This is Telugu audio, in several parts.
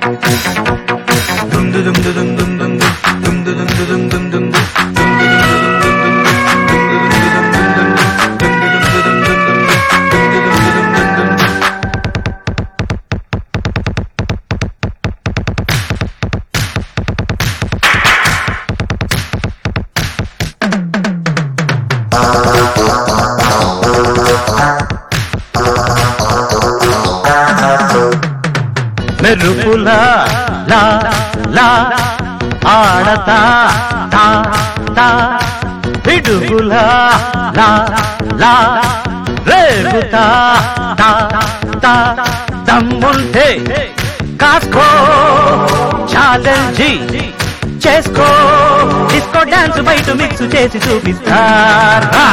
మెరుపులా లా లా ఆడతా తా తా పిడుగులా లా లా రేగుతా తా తా దమ్ముంటే కాసుకో ఛాలెంజీ చేసుకో డిస్కో డాన్స్ బయట మిక్స్ చేసి చూపిస్తారా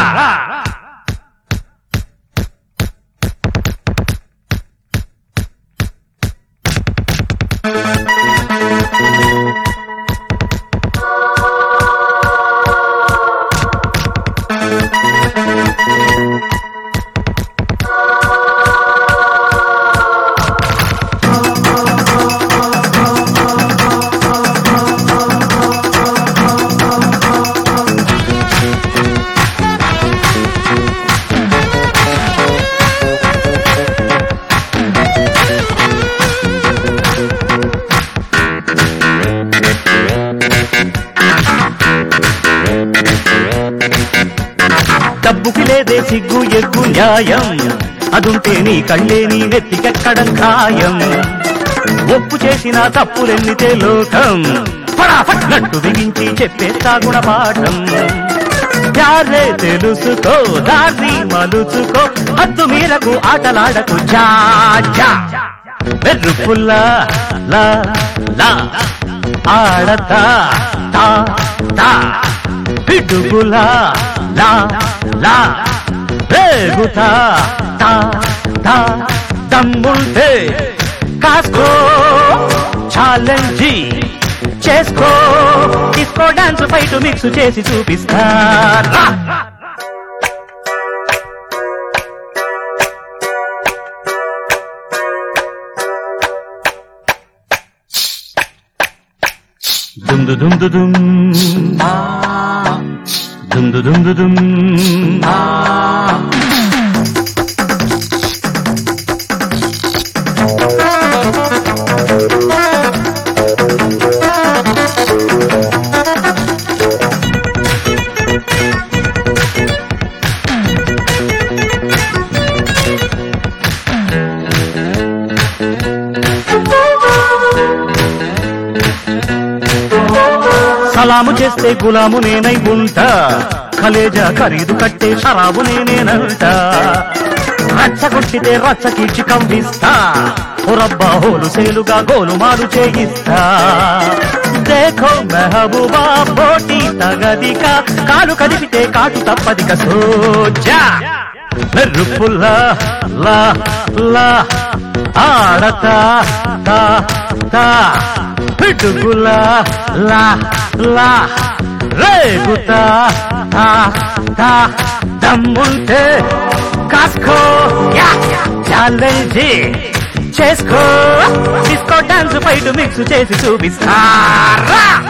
డబ్బుకి లేదే సిగ్గు ఎగ్గు న్యాయం అదుంటే నీ కళ్ళే నీ నెత్తికెక్కడం ఖాయం ఒప్పు చేసిన తప్పులెన్నితే లోకం ఫటాఫట్ నట్టు బిగించి చెప్పేస్తా గుణపాఠం యారే తెలుసుకో దారి మలుచుకో హద్దు మీరకు ఆటలాడకు జా జా మెరుపుల్లా లా లా ఆడతా తా తా పిడుగులా లా లా రేగుతా తా తా దమ్ముంటే కాసుకో ఛాలెంజీ చేసుకో డిస్కో డాన్స్ ఫైట్ మిక్స్ చేసి చూపిస్తారా దుమ్ దు దుమ్ దు దుమ్ దుమ్ దు దుమ్ దు దుమ్ సలాము చేస్తే గులాము నేనై ఉంటా కలేజా ఖరీదు కట్టే షరాబు నేనేనంట రచ్చగొట్టితే రచ్చ కీల్చి కంపిస్తా పురబ్బా హోలు సేలుగా గోలుమాలు చేయిస్తా దేఖో మెహబూబా పోటీ తగదిక కాలు కదిపితే కాటు తప్పదిక సోజా మెరుపుల్లా లా లా ఆడతా తా తా పిడుగులా లా లా రేగుతా తా తా దమ్ముంటే కాసుకో యా ఛాలెంజీ చేసుకో డిస్కో డాన్స్ ఫైట్ మిక్స్ చేసి చూపిస్తారా